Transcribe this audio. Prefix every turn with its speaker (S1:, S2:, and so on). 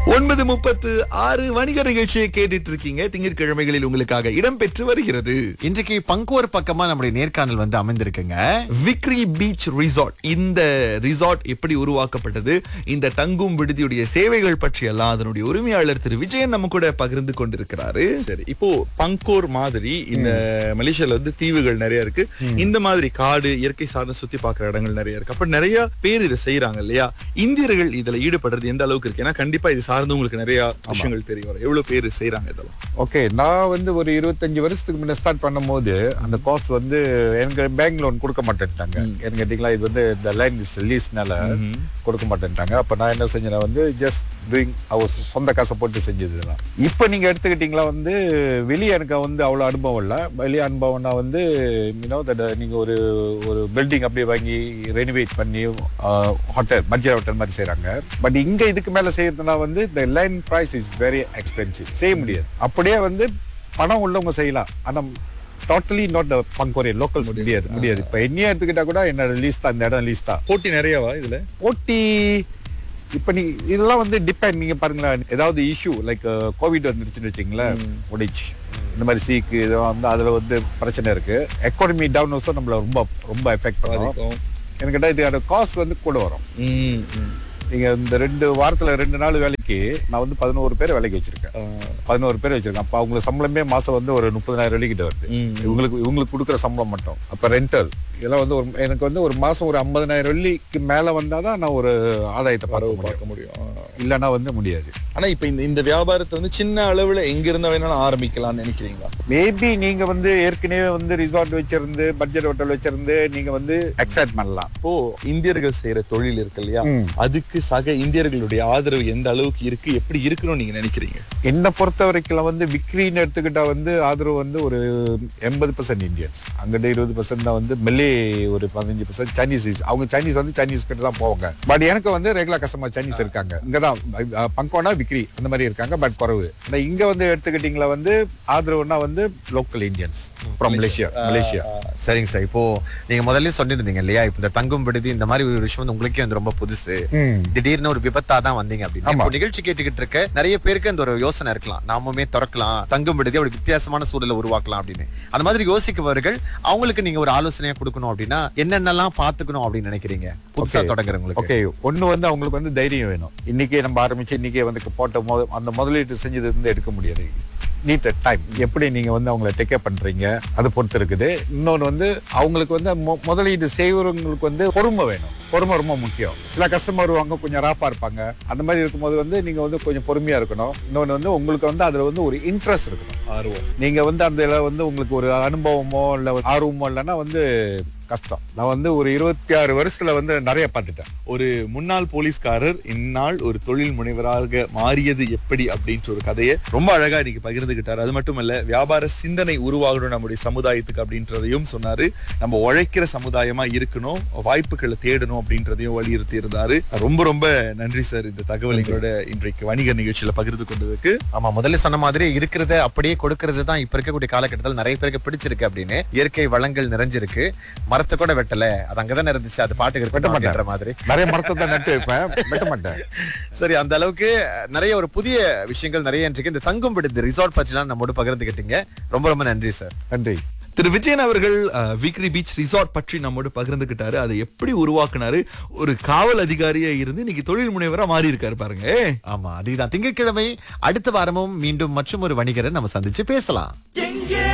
S1: ஒன்பது முப்பத்து ஆறு வணிக நிகழ்ச்சியை கேட்டுட்டு இருக்கீங்க திங்கட்கிழமைகளில் உங்களுக்காக இடம்பெற்று வருகிறது
S2: இன்றைக்கு பங்குவர் பக்கமா நம்முடைய நேர்காணல் வந்து அமைந்திருக்குங்க
S1: விக்ரி பீச் ரிசார்ட் இந்த ரிசார்ட் எப்படி உருவாக்கப்பட்டது இந்த தங்கும் விடுதியுடைய சேவைகள் பற்றி எல்லாம் அதனுடைய உரிமையாளர் திரு விஜயன் நம்ம கூட பகிர்ந்து கொண்டிருக்கிறாரு சரி இப்போ பங்கோர் மாதிரி இந்த மலேசியால வந்து தீவுகள் நிறைய இருக்கு இந்த மாதிரி காடு இயற்கை சார்ந்த சுத்தி பார்க்குற இடங்கள் நிறைய இருக்கு அப்ப நிறைய பேர் இதை செய்யறாங்க இல்லையா இந்தியர்கள் இதுல ஈடுபடுறது எந்த அளவுக்கு இருக்கு ஏன்னா கண்டிப்பா இது சார்ந்து உங்களுக்கு நிறைய விஷயங்கள் தெரிய வரும் எவ்வளவு பேர் செய்யறாங்க இதெல்லாம்
S3: ஓகே நான் வந்து ஒரு இருபத்தஞ்சு வருஷத்துக்கு முன்ன ஸ்டார்ட் பண்ணும்போது அந்த காஸ்ட் வந்து எனக்கு பேங்க் லோன் கொடுக்க மாட்டேன்ட்டாங்க எனக்கு கேட்டிங்களா இது வந்து இந்த லைன் லீஸ்னால கொடுக்க மாட்டேன்ட்டாங்க அப்போ நான் என்ன செஞ்சேன் வந்து ஜஸ்ட் டூயிங் அவர் சொந்த காசை போட்டு செஞ்சது இதெல்லாம் இப்போ நீங்கள் எடுத்துக்கிட்டிங்களா வந்து வெளியே எனக்கு வந்து அவ்வளோ அனுபவம் இல்லை வெளியே அனுபவம்னா வந்து யூனோ தட் நீங்கள் ஒரு ஒரு பில்டிங் அப்படியே வாங்கி ரெனிவேட் பண்ணி ஹோட்டல் பட்ஜெட் ஹோட்டல் மாதிரி செய்கிறாங்க பட் இங்கே இதுக்கு மேலே செய்யறதுனா வந்து இந்த line price is very expensive செய்ய முடியாது அப்படியே வந்து பணம் உள்ளவங்க செய்யலாம் ஆனால் டோட்டலி நாட் பங்கோரே லோக்கல்ஸ் முடியாது முடியாது இப்போ என்னையே எடுத்துக்கிட்டா கூட என்னோட லீஸ் தான் இந்த இடம் லீஸ் தான்
S1: போட்டி நிறையவா இதுல
S3: போட்டி இப்போ நீ இதெல்லாம் வந்து டிபெண்ட் நீங்க பாருங்களேன் ஏதாவது இஷ்யூ லைக் கோவிட் வந்துருச்சுன்னு வச்சுங்களேன் முடிச்சு இந்த மாதிரி சீக்கு இதெல்லாம் வந்து அதுல வந்து பிரச்சனை இருக்கு எக்கானமி டவுன் ஆல்சோ நம்மள ரொம்ப ரொம்ப எஃபெக்ட் பண்ணும்
S1: பாதிக்கும்.
S3: எனக்கு கேட்டால் இதுக்கான காஸ்ட் வந்து கூட வரும்
S1: ம், ம்.
S3: நீங்க இந்த ரெண்டு வாரத்துல ரெண்டு நாள் வேலைக்கு நான் வந்து பதினோரு பேர் வேலைக்கு வச்சிருக்கேன்
S1: ஆ,
S3: பதினோரு பேர் வச்சிருக்கேன் அப்ப அவங்களுக்கு சம்பளமே மாசம் வந்து ஒரு முப்பதாயிரம் வெள்ளிக்கிட்ட வருது
S1: ம்.
S3: இவங்களுக்கு இவங்களுக்கு கொடுக்குற சம்பளம் மட்டும் அப்ப ரெண்டல் இதெல்லாம் வந்து ஒரு எனக்கு வந்து ஒரு மாசம் ஒரு ஐம்பதனாயிரம் வெள்ளிக்கு மேல வந்தாதான் நான் ஒரு ஆதாயத்தை
S1: வரவு
S3: பார்க்க முடியும்
S1: பார்க்க முடியும் ஆ.
S3: இல்லைன்னா வந்து முடியாது
S1: ஆனா இப்ப இந்த இந்த வியாபாரத்தை வந்து சின்ன அளவுல எங்க இருந்தா வேணாலும் ஆரம்பிக்கலாம்னு நினைக்கிறீங்களா
S3: மேபி நீங்க வந்து ஏற்கனவே வந்து ரிசார்ட் வச்சிருந்து பட்ஜெட் ஹோட்டல் வச்சிருந்து நீங்க வந்து எக்ஸைட் பண்ணலாம்
S1: இப்போ இந்தியர்கள் செய்யற தொழில் இருக்கு இல்லையா
S3: ம்.
S1: அதுக்கு சக இந்தியர்களுடைய ஆதரவு எந்த அளவுக்கு இருக்கு எப்படி இருக்கணும்னு நீங்க நினைக்கிறீங்க
S3: என்னை பொறுத்த வரைக்கும் வந்து விக்ரின்னு எடுத்துக்கிட்டா வந்து ஆதரவு வந்து ஒரு எண்பது பர்சன்ட் இந்தியன்ஸ் அங்கிட்ட இருபது பர்சன்ட் தான் வந்து மெல்லே ஒரு பதினஞ்சு பர்சன்ட் சைனீஸ் அவங்க சைனீஸ் வந்து சைனீஸ் கிட்ட தான் போவாங்க பட் எனக்கு வந்து ரெகுலர் கஸ்டமர் சைனீஸ் இருக்காங்க இங்க தான் பங்கோனா விக்ரி அந்த மாதிரி இருக்காங்க பட் குறைவு ஆனா இங்க வந்து எடுத்துக்கிட்டீங்களா வந்து ஆதரவுனா வந்து local Indians from Malaysia Malaysia
S2: சரிங்க சார் இப்போ நீங்க முதல்ல சொல்லிருந்தீங்க இல்லையா இப்போ இந்த தங்கும் விடுதி இந்த மாதிரி ஒரு விஷயம் வந்து உங்களுக்கே வந்து ரொம்ப புதுசு
S3: ம்.
S2: திடீர்னு ஒரு விபத்தா தான் வந்தீங்க அப்படின்னு
S3: ஆமா.
S2: இப்போ நிகழ்ச்சி கேட்டுக்கிட்டு இருக்க நிறைய பேருக்கு அந்த ஒரு யோசனை இருக்கலாம் நாமுமே திறக்கலாம் தங்கும் விடுதி அப்படி வித்தியாசமான சூழலை உருவாக்கலாம் அப்படின்னு அந்த மாதிரி யோசிக்கவர்கள் அவங்களுக்கு நீங்க ஒரு ஆலோசனையா கொடுக்கணும் அப்படின்னா என்னென்னலாம் பாத்துக்கணும் அப்படின்னு நினைக்கிறீங்க புதுசா
S3: Okay.
S2: தொடங்குறவங்களுக்கு
S3: ஓகே ஒண்ணு வந்து அவங்களுக்கு வந்து தைரியம் வேணும் இன்னைக்கே நம்ம ஆரம்பிச்சு இன்னைக்கே வந்து போட்ட மொத அந்த முதலீட்டு செஞ்சது வந்து எடுக்க முடியாது நீட் டைம் எப்படி நீங்க வந்து அவங்கள டேக்கே பண்றீங்க அதை பொறுத்து இருக்குது இன்னொன்று வந்து அவங்களுக்கு வந்து மொ- முதலீடு செய்வங்களுக்கு வந்து பொறுமை வேணும் பொறுமை ரொம்ப முக்கியம் சில கஸ்டமர் வருவாங்க கொஞ்சம் ராஃபா இருப்பாங்க அந்த மாதிரி இருக்கும்போது வந்து நீங்க வந்து கொஞ்சம் பொறுமையா இருக்கணும் இன்னொன்று வந்து உங்களுக்கு வந்து அதுல வந்து ஒரு இன்ட்ரெஸ்ட் இருக்கணும்
S1: ஆர்வம்
S3: நீங்க வந்து அந்த இதுல வந்து உங்களுக்கு ஒரு அனுபவமோ இல்ல ஒரு ஆர்வமோ இல்லைன்னா வந்து கஷ்டம் நான் வந்து ஒரு இருபத்தி ஆறு வருஷத்துல வந்து நிறைய பார்த்துட்டேன்
S1: ஒரு முன்னாள் போலீஸ்காரர் இந்நாள் ஒரு தொழில் முனைவராக மாறியது எப்படி அப்படின்ற ஒரு கதையை ரொம்ப அழகா இன்னைக்கு பகிர்ந்துகிட்டாரு அது மட்டும் இல்ல வியாபார சிந்தனை உருவாகணும் நம்முடைய சமுதாயத்துக்கு அப்படின்றதையும் சொன்னாரு நம்ம உழைக்கிற சமுதாயமா இருக்கணும் வாய்ப்புகளை தேடணும் அப்படின்றதையும் வலியுறுத்தி இருந்தாரு ரொம்ப ரொம்ப நன்றி சார் இந்த தகவல் எங்களோட இன்றைக்கு வணிக நிகழ்ச்சியில பகிர்ந்து கொண்டதுக்கு
S2: ஆமா முதல்ல சொன்ன மாதிரி இருக்கிறத அப்படியே கொடுக்கறது தான் இப்ப இருக்கக்கூடிய காலகட்டத்தில் நிறைய பேருக்கு பிடிச்சிருக்கு அப்படின்னு இயற்கை வளங்கள் நிறைஞ்சிருக்கு மரத்தை கூட வெட்டல அது அங்கதானே இருந்துச்சு அது பாட்டுக்கு
S3: வெட்ட
S2: இருக்கட்டும்
S3: மாட்டேன்.
S2: அப்படின்ற மாதிரி
S3: நிறைய மரத்தை தான் நட்டு வைப்பேன் வெட்ட மாட்டேன்
S2: சரி அந்த அளவுக்கு நிறைய ஒரு புதிய விஷயங்கள் நிறைய இன்றைக்கு இந்த தங்கும் விடுதி ரிசார்ட் பற்றிலாம் நம்மோடு பகிர்ந்துக்கிட்டீங்க ரொம்ப ரொம்ப நன்றி சார்
S3: நன்றி
S1: திரு விஜயன் அவர்கள் அஹ், விக்ரி பீச் ரிசார்ட் பற்றி நம்மோடு பகிர்ந்துகிட்டாரு அதை எப்படி உருவாக்குனாரு ஒரு காவல் அதிகாரியா இருந்து இன்னைக்கு தொழில் முனைவரா மாறி இருக்காரு பாருங்க
S2: ஆமா அதுதான் திங்கட்கிழமை அடுத்த வாரமும் மீண்டும் மற்றும் ஒரு வணிகரை நம்ம சந்திச்சு பேசலாம்